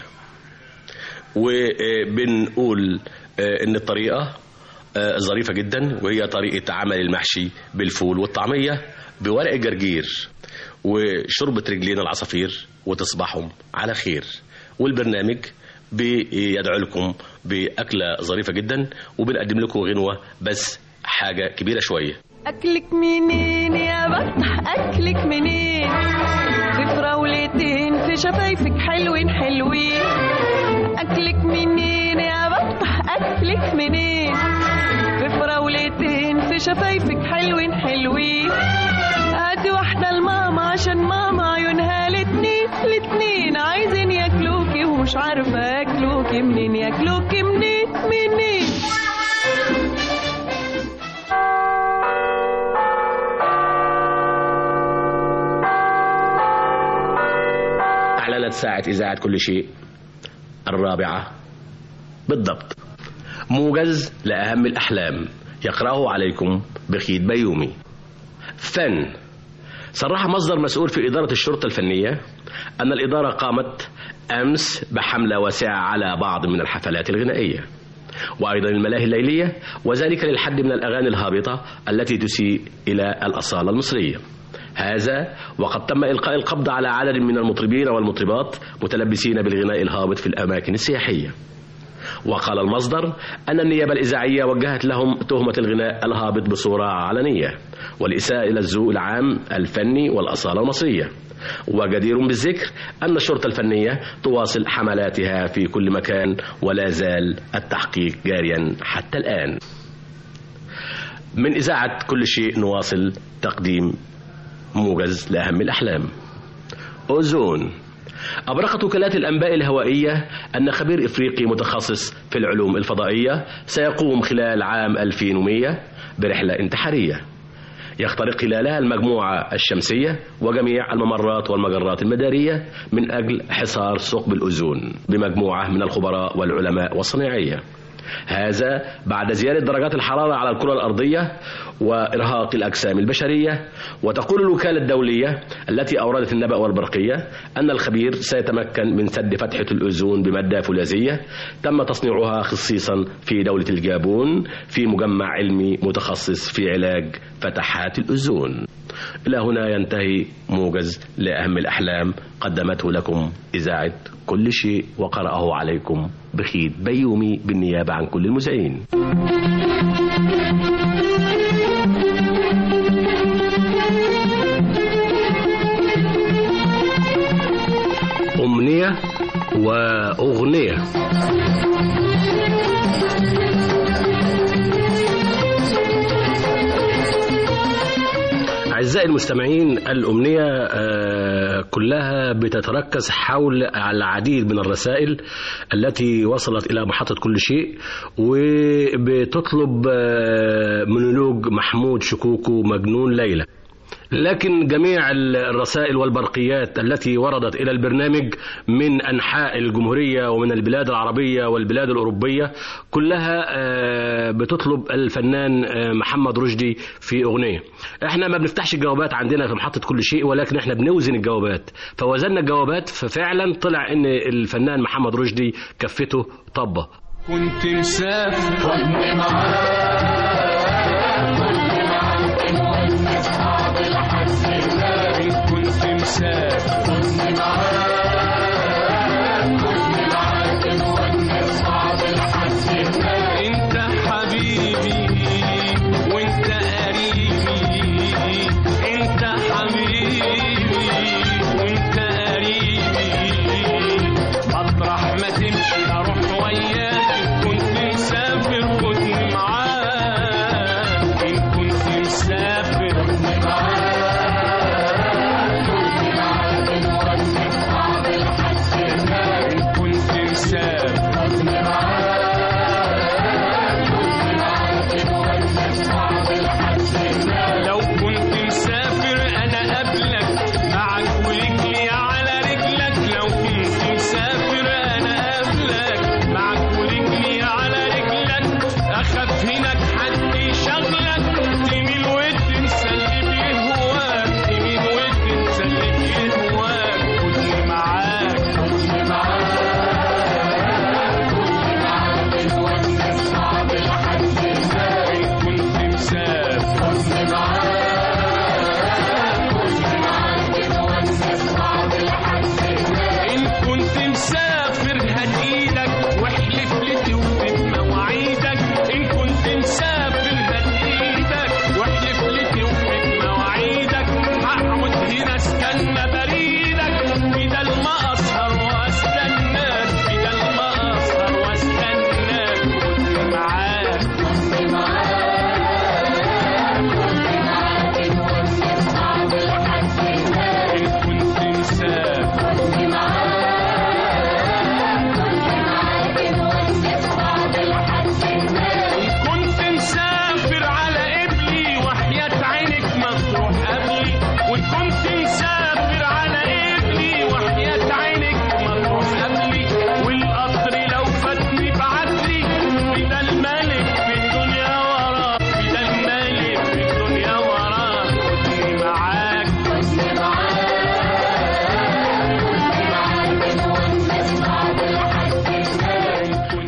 وبنقول آه، ان الطريقة آه، ظريفة جدا وهي طريقة عمل المحشي بالفول والطعمية بورق الجرجير وشوربة رجلين العصافير وتصبحهم على خير والبرنامج بيدعو لكم بأكلة ظريفة جدا وبنقدم لكم غنوة بس حاجة كبيرة شوية أكلك منين يا بطح أكلك منين في فراولتين في شفايفك حلوين حلوين أكلك منين يا بطح أكلك منين في فراولتين في شفايفك حلوين حلوين هاتي واحدة لماما عشان ماما عيونها الاتنين الاتنين عايزين ياكلوكي ومش عارفة ياكلوكي منين ياكلوكي منين منين أعلنت ساعة إذاعة كل شيء الرابعة بالضبط موجز لأهم الأحلام يقرأه عليكم بخيت بيومي فن صرح مصدر مسؤول في إدارة الشرطة الفنية أن الإدارة قامت أمس بحملة واسعة على بعض من الحفلات الغنائية وأيضا الملاهي الليلية وذلك للحد من الأغاني الهابطة التي تسيء إلى الأصالة المصرية هذا وقد تم إلقاء القبض على عدد من المطربين والمطربات متلبسين بالغناء الهابط في الأماكن السياحية وقال المصدر أن النيابة الإذاعية وجهت لهم تهمة الغناء الهابط بصورة علنية والإساءة إلى الذوق العام الفني والأصالة المصرية وجدير بالذكر أن الشرطة الفنية تواصل حملاتها في كل مكان ولا زال التحقيق جاريا حتى الآن من إذاعة كل شيء نواصل تقديم موجز لأهم الأحلام أوزون أبرقت وكالات الأنباء الهوائية أن خبير إفريقي متخصص في العلوم الفضائية سيقوم خلال عام 2100 برحلة انتحارية يخترق خلالها المجموعة الشمسية وجميع الممرات والمجرات المدارية من أجل حصار ثقب الأوزون بمجموعة من الخبراء والعلماء والصناعية هذا بعد زيادة درجات الحرارة على الكرة الأرضية وإرهاق الأجسام البشرية وتقول الوكالة الدولية التي أوردت النبأ والبرقية أن الخبير سيتمكن من سد فتحة الأوزون بمادة فولاذية تم تصنيعها خصيصا في دولة الجابون في مجمع علمي متخصص في علاج فتحات الأوزون إلى هنا ينتهي موجز لأهم الأحلام قدمته لكم إذاعة كل شيء وقرأه عليكم بخيت بيومي بالنيابة عن كل المذيعين أمنية وأغنية أعزائي المستمعين الأمنية آه، كلها بتتركز حول العديد من الرسائل التي وصلت إلى محطة كل شيء وبتطلب آه، مونولوج محمود شكوكو مجنون ليلى لكن جميع الرسائل والبرقيات التي وردت إلى البرنامج من أنحاء الجمهورية ومن البلاد العربية والبلاد الأوروبية كلها آه، بتطلب الفنان آه، محمد رشدي في أغنية احنا ما بنفتحش الجوابات عندنا في محطة كل شيء ولكن احنا بنوزن الجوابات فوزننا الجوابات ففعلا طلع ان الفنان محمد رشدي كفته طبة كنت مسافر كنت معاك كنت مسافر كنت انت حبيبي وانت قريبي انت حبيبي وانت قريبي مطرح ما تمشي اروح وياك كنت مسافر كنت معاك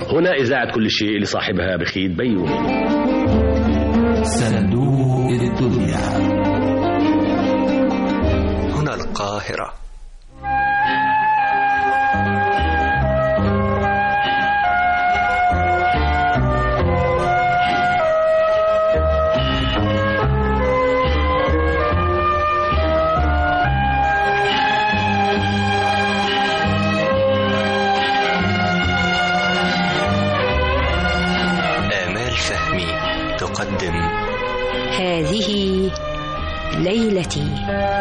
هنا إذاعة كل شيء لصاحبها بخيت بيومي صندوق الدنيا هنا القاهرة آمال فهمي تقدم هذه ليلتي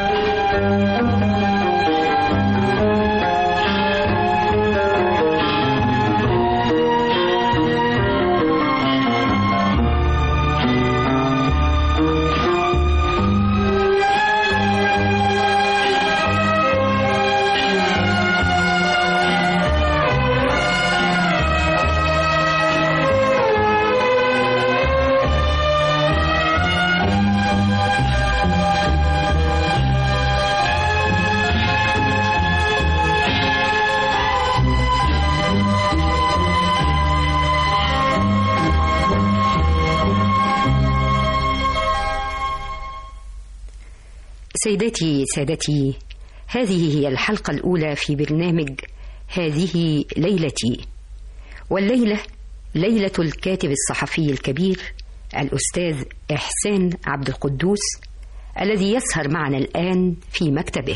سيداتي سادتي هذه هي الحلقة الأولى في برنامج هذه ليلتي والليلة ليلة الكاتب الصحفي الكبير الأستاذ إحسان عبد القدوس الذي يسهر معنا الآن في مكتبه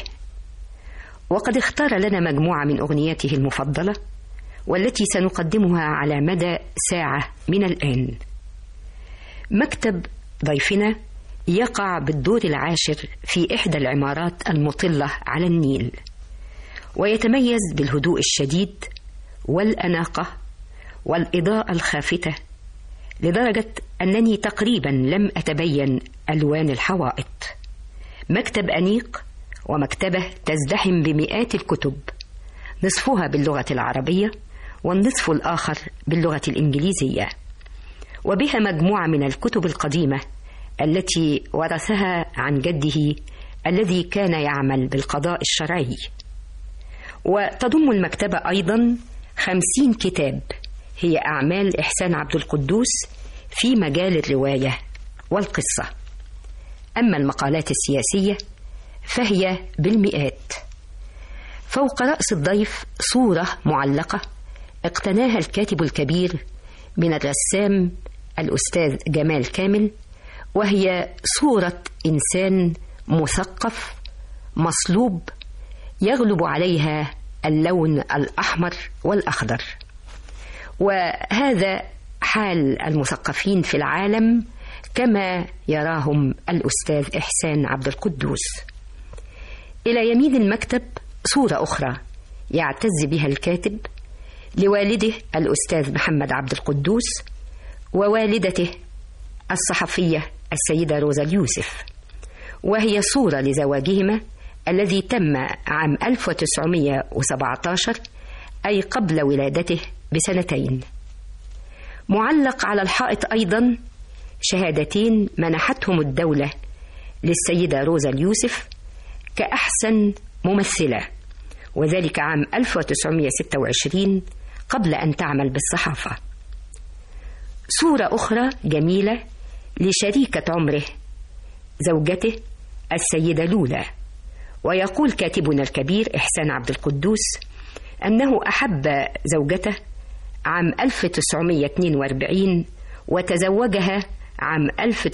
وقد اختار لنا مجموعة من أغنياته المفضلة والتي سنقدمها على مدى ساعة من الآن مكتب ضيفنا يقع بالدور العاشر في إحدى العمارات المطلة على النيل ويتميز بالهدوء الشديد والأناقة والإضاءة الخافتة لدرجة أنني تقريبا لم أتبين ألوان الحوائط مكتب أنيق ومكتبة تزدحم بمئات الكتب نصفها باللغة العربية والنصف الآخر باللغة الإنجليزية وبها مجموعة من الكتب القديمة التي ورثها عن جده الذي كان يعمل بالقضاء الشرعي وتضم المكتبة أيضا خمسين كتاب هي أعمال إحسان عبد القدوس في مجال الرواية والقصة أما المقالات السياسية فهي بالمئات فوق رأس الضيف صورة معلقة اقتناها الكاتب الكبير من الرسام الأستاذ جمال كامل وهي صورة إنسان مثقف مصلوب يغلب عليها اللون الأحمر والأخضر وهذا حال المثقفين في العالم كما يراهم الأستاذ إحسان عبد القدوس إلى يمين المكتب صورة أخرى يعتز بها الكاتب لوالده الأستاذ محمد عبد القدوس ووالدته الصحفية السيدة روزا اليوسف وهي صورة لزواجهما الذي تم عام 1917 أي قبل ولادته بسنتين معلق على الحائط أيضا شهادتين منحتهم الدولة للسيدة روزا اليوسف كأحسن ممثلة وذلك عام 1926 قبل أن تعمل بالصحافة صورة أخرى جميلة لشريكة عمره زوجته السيدة لولا ويقول كاتبنا الكبير إحسان عبد القدوس أنه أحب زوجته عام 1942 وتزوجها عام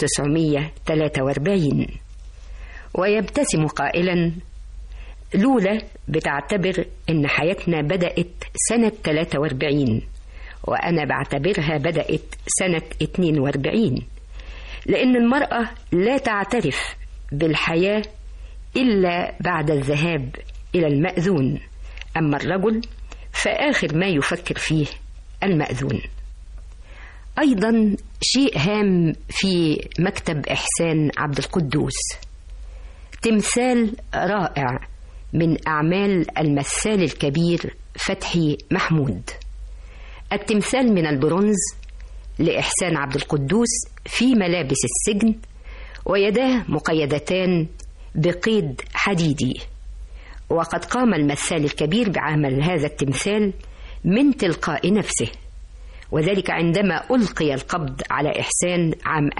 1943 ويبتسم قائلا لولا بتعتبر إن حياتنا بدأت سنة 43 وأنا بعتبرها بدأت سنة 42 لأن المرأة لا تعترف بالحياة إلا بعد الذهاب إلى المأذون أما الرجل فآخر ما يفكر فيه المأذون أيضا شيء هام في مكتب إحسان عبد القدوس تمثال رائع من أعمال المثال الكبير فتحي محمود التمثال من البرونز لإحسان عبد القدوس في ملابس السجن ويداه مقيدتان بقيد حديدي وقد قام المثال الكبير بعمل هذا التمثال من تلقاء نفسه وذلك عندما ألقي القبض على إحسان عام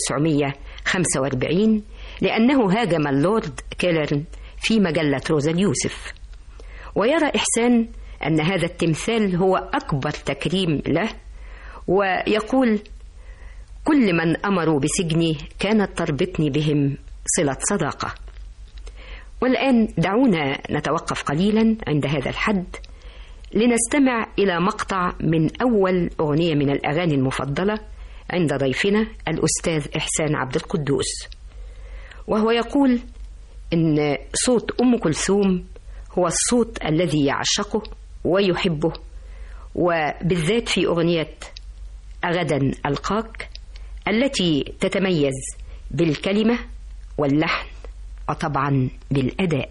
1945 لأنه هاجم اللورد كيلرن في مجلة روزا اليوسف ويرى إحسان أن هذا التمثال هو أكبر تكريم له ويقول كل من أمروا بسجني كانت تربطني بهم صلة صداقة والآن دعونا نتوقف قليلا عند هذا الحد لنستمع إلى مقطع من أول أغنية من الأغاني المفضلة عند ضيفنا الأستاذ إحسان عبد القدوس وهو يقول إن صوت أم كلثوم هو الصوت الذي يعشقه ويحبه وبالذات في أغنية غدا ألقاك التي تتميز بالكلمة واللحن وطبعا بالأداء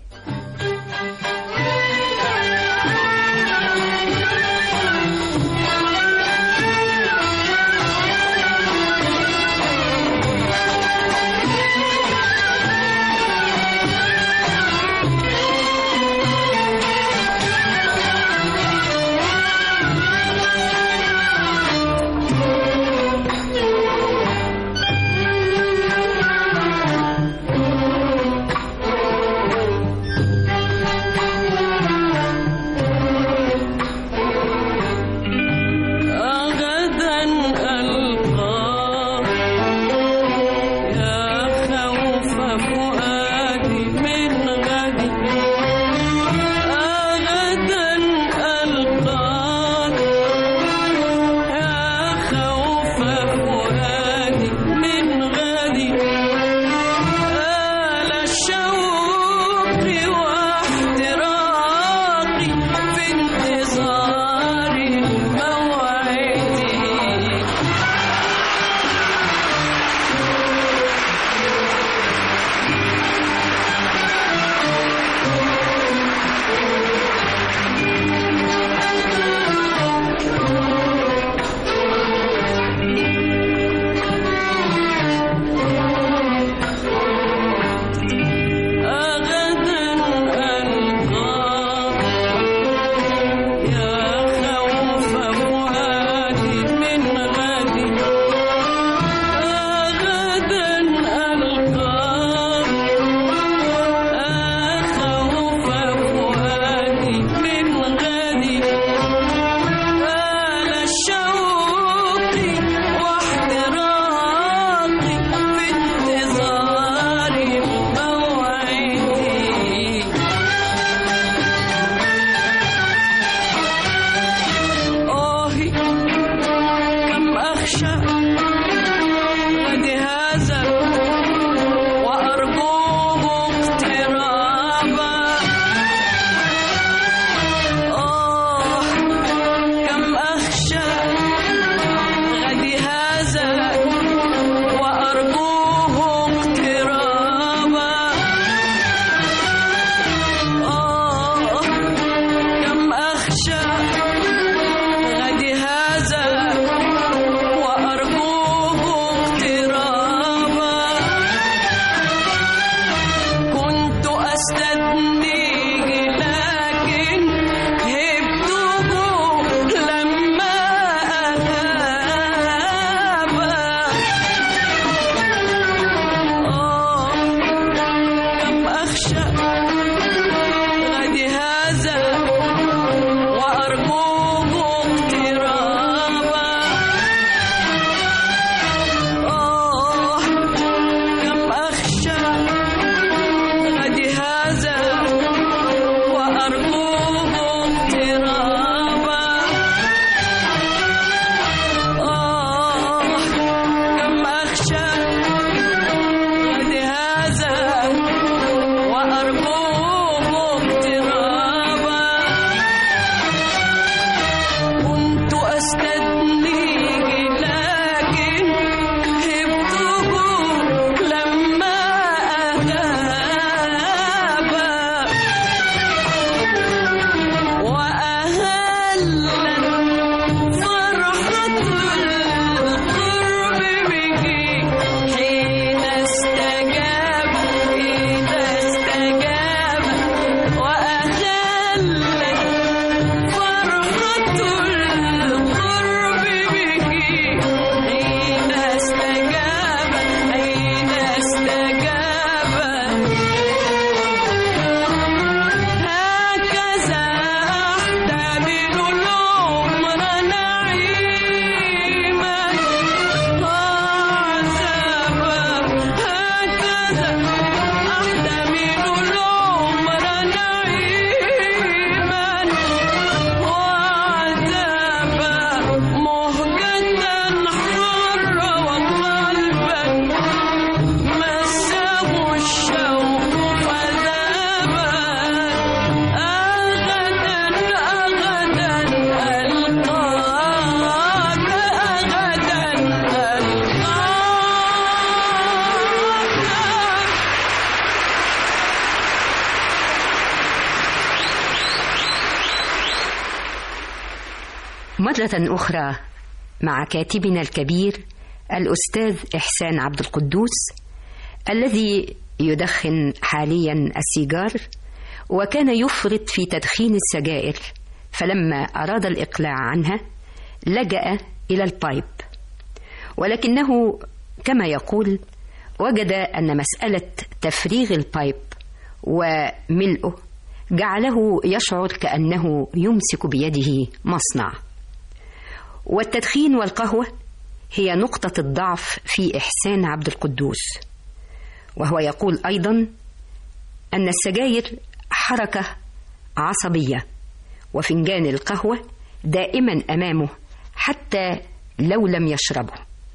مرة أخرى مع كاتبنا الكبير الأستاذ إحسان عبد القدوس الذي يدخن حاليا السيجار وكان يفرط في تدخين السجائر فلما أراد الإقلاع عنها لجأ إلى البايب ولكنه كما يقول وجد أن مسألة تفريغ البايب وملئه جعله يشعر كأنه يمسك بيده مصنع والتدخين والقهوة هي نقطة الضعف في إحسان عبد القدوس وهو يقول أيضا أن السجاير حركة عصبية وفنجان القهوة دائما أمامه حتى لو لم يشربه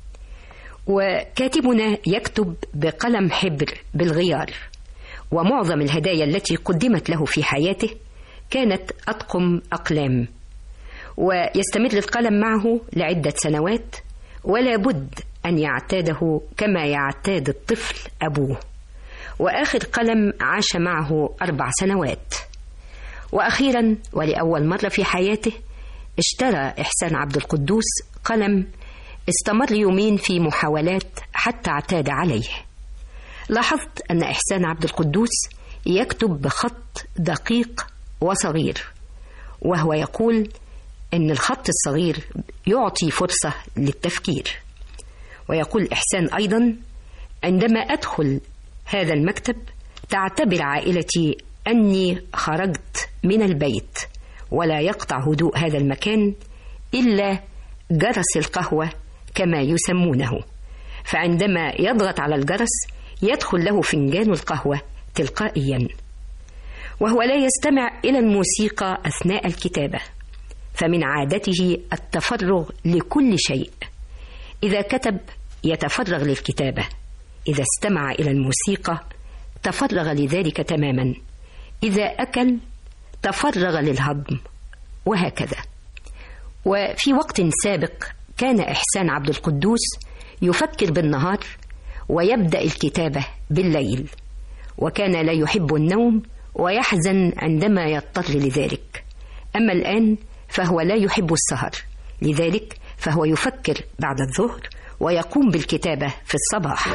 وكاتبنا يكتب بقلم حبر بالغيار ومعظم الهدايا التي قدمت له في حياته كانت أطقم أقلام ويستمر القلم معه لعدة سنوات ولا بد أن يعتاده كما يعتاد الطفل أبوه وآخر قلم عاش معه أربع سنوات وأخيرا ولأول مرة في حياته اشترى إحسان عبد القدوس قلم استمر يومين في محاولات حتى اعتاد عليه لاحظت أن إحسان عبد القدوس يكتب بخط دقيق وصغير وهو يقول أن الخط الصغير يعطي فرصة للتفكير ويقول إحسان أيضا عندما أدخل هذا المكتب تعتبر عائلتي أني خرجت من البيت ولا يقطع هدوء هذا المكان إلا جرس القهوة كما يسمونه فعندما يضغط على الجرس يدخل له فنجان القهوة تلقائيا وهو لا يستمع إلى الموسيقى أثناء الكتابة فمن عادته التفرغ لكل شيء إذا كتب يتفرغ للكتابة إذا استمع إلى الموسيقى تفرغ لذلك تماما إذا أكل تفرغ للهضم وهكذا وفي وقت سابق كان إحسان عبد القدوس يفكر بالنهار ويبدأ الكتابة بالليل وكان لا يحب النوم ويحزن عندما يضطر لذلك أما الآن فهو لا يحب السهر لذلك فهو يفكر بعد الظهر ويقوم بالكتابة في الصباح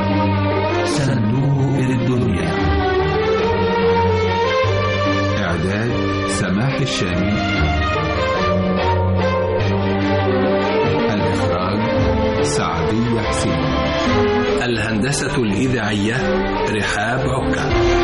صندوق الدنيا إعداد سماح الشامي الإخراج سعدية حسين الهندسة الإذاعية رحاب عكا